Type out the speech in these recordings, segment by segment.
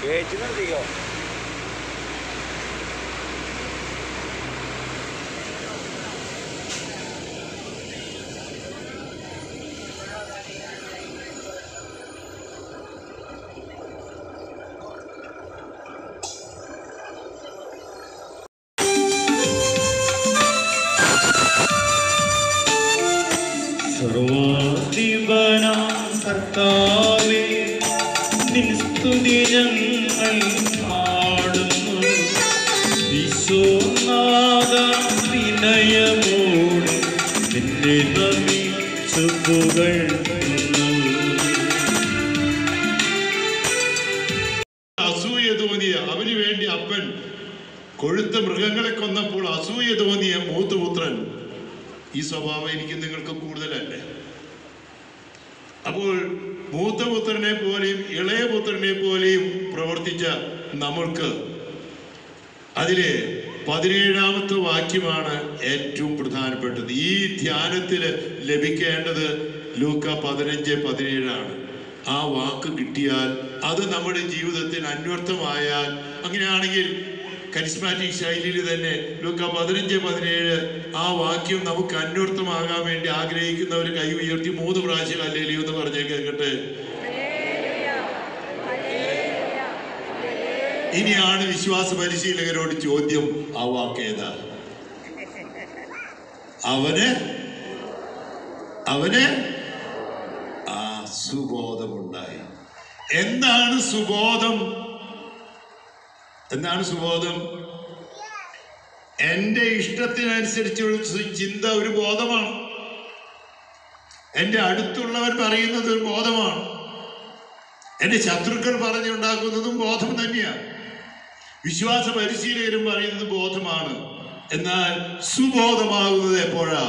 ചേച്ചി നിർത്തിക്കോ സർവാധിപനാം കർത്താവേ നിൻ സ്തുതി ഞങ്ങൾ പാടുന്നു വിശ്വനാഥ വിനയമോട് നിന്നെ നമിച്ചു പുകഴ്ത്തുന്നു അസൂയ തോന്നിയ അവന് വേണ്ടി അപ്പൻ കൊഴുത്ത മൃഗങ്ങളെ കൊന്നപ്പോൾ അസൂയ തോന്നിയ മൂത്തുപുത്രൻ ഈ സ്വഭാവം എനിക്ക് നിങ്ങൾക്ക് കൂടുതലല്ലേ അപ്പോൾ മൂത്തപുത്രനെ പോലെയും ഇളയ പുത്രനെ പോലെയും പ്രവർത്തിച്ച നമ്മൾക്ക് അതിലെ പതിനേഴാമത്തെ വാക്യമാണ് ഏറ്റവും പ്രധാനപ്പെട്ടത് ഈ ധ്യാനത്തിൽ ലഭിക്കേണ്ടത് ലൂക്ക പതിനഞ്ച് പതിനേഴാണ് ആ വാക്ക് കിട്ടിയാൽ അത് നമ്മുടെ ജീവിതത്തിൽ അന്വർത്ഥമായാൽ അങ്ങനെയാണെങ്കിൽ കരിസ്മാറ്റിക് ശൈലിയിൽ തന്നെ ലൂക്ക പതിനഞ്ച് പതിനേഴ് ആ വാക്യം നമുക്ക് അന്വർത്ഥമാകാൻ വേണ്ടി ആഗ്രഹിക്കുന്നവർ കൈ ഉയർത്തി മൂന്ന് പ്രാവശ്യം അല്ലേലിയോ എന്ന് പറഞ്ഞേ കേൾക്കട്ടെ ഇനിയാണ് വിശ്വാസ പരിശീലകരോട് ചോദ്യം ആ വാക്ക് ഏതാ അവന് അവന് ആ സുബോധമുണ്ടായി എന്താണ് സുബോധം എന്താണ് സുബോധം എന്റെ ഇഷ്ടത്തിനനുസരിച്ചുള്ള സു- ചിന്ത ഒരു ബോധമാണ് എന്റെ അടുത്തുള്ളവർ പറയുന്നത് ഒരു ബോധമാണ് എന്റെ ശത്രുക്കൾ പറഞ്ഞുണ്ടാക്കുന്നതും ബോധം തന്നെയാണ് വിശ്വാസ പരിശീലകരും പറയുന്നത് ബോധമാണ് എന്നാൽ സുബോധമാകുന്നത് എപ്പോഴാ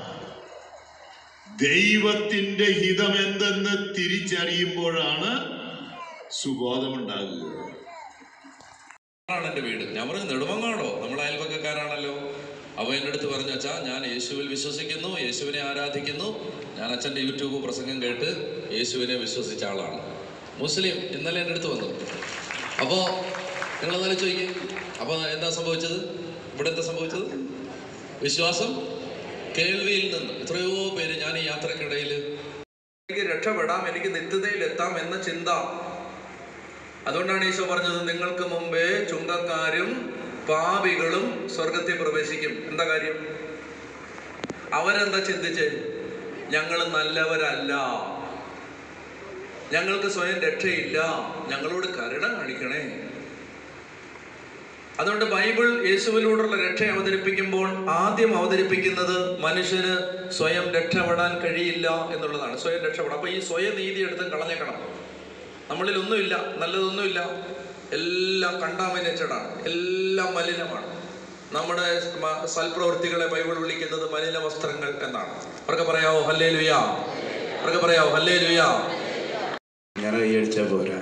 ദൈവത്തിന്റെ ഹിതം എന്തെന്ന് തിരിച്ചറിയുമ്പോഴാണ് സുബോധമുണ്ടാകുക ആണ് എൻ്റെ വീട് ഞാൻ പറഞ്ഞു നെടുമങ്ങാടോ നമ്മൾ അയൽപക്കക്കാരാണല്ലോ അവ എൻ്റെ അടുത്ത് പറഞ്ഞു അച്ഛാ ഞാൻ യേശുവിൽ വിശ്വസിക്കുന്നു യേശുവിനെ ആരാധിക്കുന്നു ഞാൻ അച്ഛൻ്റെ യൂട്യൂബ് പ്രസംഗം കേട്ട് യേശുവിനെ വിശ്വസിച്ച ആളാണ് മുസ്ലിം ഇന്നലെ എൻ്റെ അടുത്ത് വന്നു അപ്പോൾ നിങ്ങൾ എന്നാലും ചോദിക്കും അപ്പോൾ എന്താ സംഭവിച്ചത് ഇവിടെ എന്താ സംഭവിച്ചത് വിശ്വാസം കേൾവിയിൽ നിന്ന് എത്രയോ പേര് ഞാൻ ഈ യാത്രക്കിടയിൽ എനിക്ക് രക്ഷപ്പെടാം എനിക്ക് നിത്യതയിൽ എത്താം എന്ന ചിന്ത അതുകൊണ്ടാണ് ഈശോ പറഞ്ഞത് നിങ്ങൾക്ക് മുമ്പേ ചുങ്കക്കാരും പാപികളും സ്വർഗത്തിൽ പ്രവേശിക്കും എന്താ കാര്യം അവരെന്താ ചിന്തിച്ച് ഞങ്ങൾ നല്ലവരല്ല ഞങ്ങൾക്ക് സ്വയം രക്ഷയില്ല ഞങ്ങളോട് കരുണ കാണിക്കണേ അതുകൊണ്ട് ബൈബിൾ യേശുവിലൂടെയുള്ള രക്ഷ അവതരിപ്പിക്കുമ്പോൾ ആദ്യം അവതരിപ്പിക്കുന്നത് മനുഷ്യന് സ്വയം രക്ഷപ്പെടാൻ കഴിയില്ല എന്നുള്ളതാണ് സ്വയം രക്ഷപ്പെടാം അപ്പൊ ഈ സ്വയം നീതി എടുത്ത് കളഞ്ഞേക്കണം നമ്മളിൽ ഒന്നുമില്ല നല്ലതൊന്നുമില്ല എല്ലാം കണ്ടാമിനേറ്റഡ് ആണ് എല്ലാം മലിനമാണ് നമ്മുടെ മ- സൽപ്രവൃത്തികളെ ബൈബിൾ വിളിക്കുന്നത് മലിന വസ്ത്രങ്ങൾ എന്നാണ് അവർക്ക് പറയാവോ ഹല്ലേ ലുയാ അവർക്ക് പറയാവോ ഹല്ലേ ലുയാ ഞാൻ കൈയടിച്ചാൽ പോരാ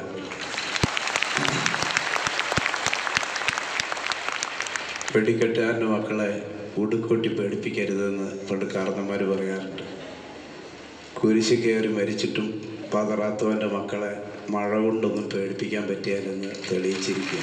വെടിക്കെട്ടുകാരൻ്റെ മക്കളെ ഉടുക്കൊട്ടി പേടിപ്പിക്കരുതെന്ന് പണ്ട് കാരണന്മാർ പറയാറുണ്ട് കുരിശ് കയറി മരിച്ചിട്ടും പതറാത്തവൻ്റെ മക്കളെ മഴ കൊണ്ടൊന്നും പേടിപ്പിക്കാൻ പറ്റിയാലെന്ന് തെളിയിച്ചിരിക്കുക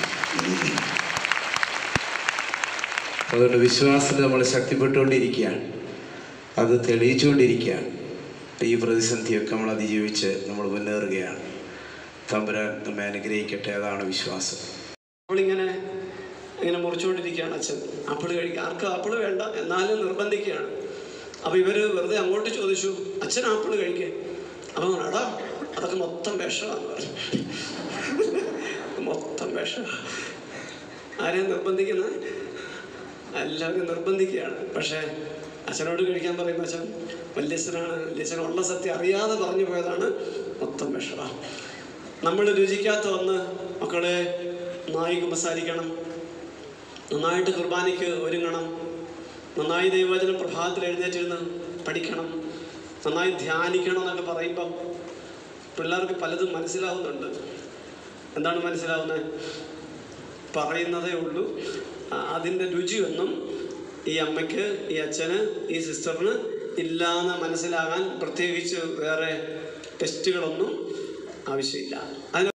അതുകൊണ്ട് വിശ്വാസത്തിൽ നമ്മൾ ശക്തിപ്പെട്ടുകൊണ്ടിരിക്കുകയാണ് അത് തെളിയിച്ചുകൊണ്ടിരിക്കുകയാണ് ഈ പ്രതിസന്ധിയൊക്കെ നമ്മൾ അതിജീവിച്ച് നമ്മൾ മുന്നേറുകയാണ് തമ്പുരാൻ നമ്മെ അനുഗ്രഹിക്കട്ടെ അതാണ് വിശ്വാസം നമ്മളിങ്ങനെ ഇങ്ങനെ മുറിച്ചുകൊണ്ടിരിക്കുകയാണ് അച്ഛൻ ആപ്പിൾ കഴിക്കുക ആർക്കും ആപ്പിൾ വേണ്ട എന്നാലും നിർബന്ധിക്കുകയാണ് അപ്പോൾ ഇവർ വെറുതെ അങ്ങോട്ട് ചോദിച്ചു അച്ഛൻ ആപ്പിൾ കഴിക്കേ അപ്പം എടാ അതൊക്കെ മൊത്തം വിഷമാണ് പറഞ്ഞു മൊത്തം വിഷം ആരെയും നിർബന്ധിക്കുന്നത് എല്ലാവരും നിർബന്ധിക്കുകയാണ് പക്ഷേ അച്ഛനോട് കഴിക്കാൻ പറയുമ്പോൾ അച്ഛൻ വല്യച്ഛനാണ് വല്യച്ഛൻ ഉള്ള സത്യം അറിയാതെ പറഞ്ഞു പോയതാണ് മൊത്തം വിഷമാണ് നമ്മൾ രുചിക്കാത്ത ഒന്ന് മക്കളെ നന്നായി കുമ്പസാരിക്കണം നന്നായിട്ട് കുർബാനയ്ക്ക് ഒരുങ്ങണം നന്നായി ദൈവവചനം പ്രഭാതത്തിൽ എഴുന്നേറ്റിരുന്ന് പഠിക്കണം നന്നായി ധ്യാനിക്കണം എന്നൊക്കെ പറയുമ്പം പിള്ളേർക്ക് പലതും മനസ്സിലാവുന്നുണ്ട് എന്താണ് മനസ്സിലാവുന്നത് പറയുന്നതേ ഉള്ളൂ ആ, അതിൻ്റെ രുചിയൊന്നും ഈ അമ്മയ്ക്ക് ഈ അച്ഛന് ഈ സിസ്റ്ററിന് ഇല്ലാന്ന് മനസ്സിലാകാൻ പ്രത്യേകിച്ച് വേറെ ടെസ്റ്റുകളൊന്നും ആവശ്യമില്ല അതിന്